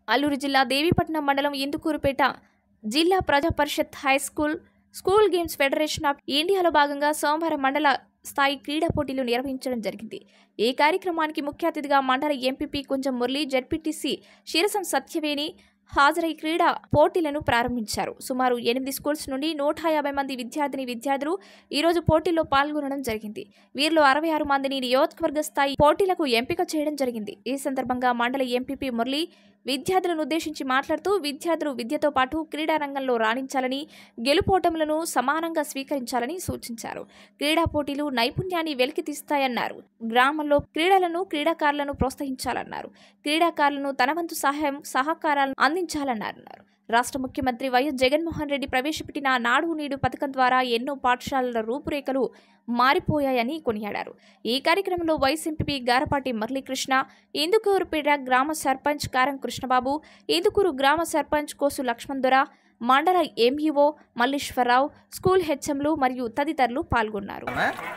అల్లూరు జిల్లా దేవీపట్నం మండలం Indukurupeta Zilla Praja Parishad high school school games federation of ఇండియాలో భాగంగా సోమవారం మండల స్థాయి క్రీడా పోటీలు నిర్వహించడం జరిగింది ఈ కార్యక్రమానికి ముఖ్య అతిథిగా మండల ఎంపీపీ కుంజం మురళి జడ్పీటీసీ శిరసం సత్యవేణి హాజరై క్రీడా పోటీలను ప్రారంభించారు సుమారు ఎనిమిది స్కూల్స్ నుండి నూట యాభై మంది విద్యార్థిని విద్యార్థులు ఈ రోజు పోటీల్లో పాల్గొనడం జరిగింది వీరిలో అరవై ఆరు మందిని నియోజకవర్గ స్థాయి పోటీలకు ఎంపిక చేయడం జరిగింది ఈ సందర్భంగా మండల ఎంపీపీ మురళి విద్యార్థులను ఉద్దేశించి మాట్లాడుతూ విద్యార్థులు విద్యతో పాటు క్రీడా రంగంలో రాణించాలని గెలుపోటములను సమానంగా స్వీకరించాలని సూచించారు క్రీడా పోటీలు నైపుణ్యాన్ని వెలికితీస్తాయన్నారు గ్రామంలో క్రీడలను క్రీడాకారులను ప్రోత్సహించాలన్నారు క్రీడాకారులను తన వంతు సహాయం సహకారాలను అందించాలన్నారు రాష్ట్ర ముఖ్యమంత్రి వైఎస్ జగన్మోహన్ రెడ్డి ప్రవేశపెట్టిన నాడు నీడు పథకం ద్వారా ఎన్నో పాఠశాలల రూపురేఖలు మారిపోయాయని కొనియాడారు ఈ కార్యక్రమంలో వైస్ ఎంపీ గారపాటి మురళీకృష్ణ ఇందుకూరుపేట గ్రామ సర్పంచ్ కారం కృష్ణబాబు ఇందుకూరు గ్రామ సర్పంచ్ కోసు లక్ష్మణ్ దొర మండల ఎంఈఓ మల్లేశ్వరరావు స్కూల్ హెచ్ఎంలు మరియు తదితరులు పాల్గొన్నారు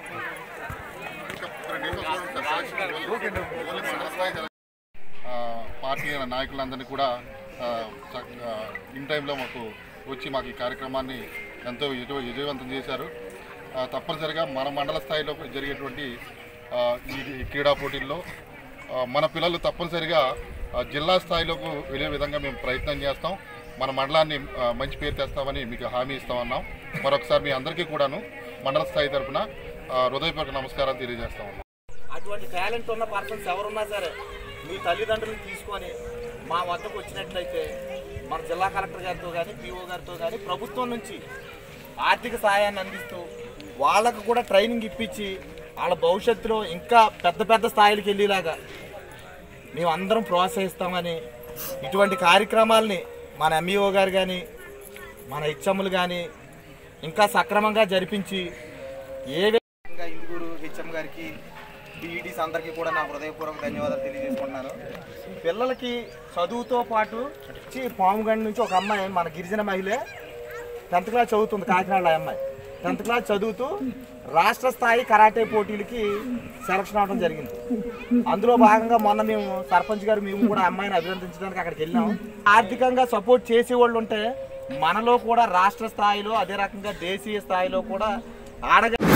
ఆ, పార్టీ నాయకులందరినీ కూడా ఆ, చక్- ఆ, ఇన్ టైంలో మాకు వచ్చి మాకు ఈ కార్యక్రమాన్ని ఎంతో విజయ విజయవంతం చేశారు ఆ, తప్పనిసరిగా మన మండల స్థాయిలో జరిగేటువంటి ఆ, ఈ ఈ క్రీడా పోటీల్లో ఆ, మన పిల్లలు తప్పనిసరిగా ఆ, జిల్లా స్థాయిలోకి వెళ్ళే విధంగా మేము ప్రయత్నం చేస్తాం మన మండలాన్ని ఆ, మంచి పేరు తెస్తామని మీకు హామీ ఇస్తామన్నాం మరొకసారి మీ అందరికీ కూడాను మండల స్థాయి తరఫున హృదయపూర్వక నమస్కారాలు తెలియజేస్తా ఉన్నాం అటువంటి టాలెంట్ ఉన్న పర్సన్స్ ఎవరున్నా సరే మీ తల్లిదండ్రులను తీసుకొని మా వద్దకు వచ్చినట్లయితే మన జిల్లా కలెక్టర్ గారితో కానీ పిఓ గారితో కానీ ప్రభుత్వం నుంచి ఆర్థిక సహాయాన్ని అందిస్తూ వాళ్ళకు కూడా ట్రైనింగ్ ఇప్పించి వాళ్ళ భవిష్యత్తులో ఇంకా పెద్ద పెద్ద స్థాయిలకు వెళ్ళేలాగా మేము అందరం ప్రోత్సహిస్తామని ఇటువంటి కార్యక్రమాల్ని మన ఎంఈఓ గారు కానీ మన హెచ్ఎంలు కానీ ఇంకా సక్రమంగా జరిపించి ఏ విధంగా ఇందుకూరు హెచ్ఎం గారికి డిఈటీస్ అందరికీ కూడా నా హృదయపూర్వక ధన్యవాదాలు తెలియజేసుకుంటున్నాను పిల్లలకి చదువుతో పాటు చి పాముగండి నుంచి ఒక అమ్మాయి మన గిరిజన మహిళ టెన్త్ క్లాస్ చదువుతుంది కాకినాడలో ఆ అమ్మాయి టెన్త్ క్లాస్ చదువుతూ రాష్ట్ర స్థాయి కరాటే పోటీలకి సెలక్షన్ అవడం జరిగింది అందులో భాగంగా మొన్న మేము సర్పంచ్ గారు మేము కూడా ఆ అమ్మాయిని అభినందించడానికి అక్కడికి వెళ్ళాం ఆర్థికంగా సపోర్ట్ చేసేవాళ్ళు ఉంటే మనలో కూడా రాష్ట్ర స్థాయిలో అదే రకంగా దేశీయ స్థాయిలో కూడా ఆడగ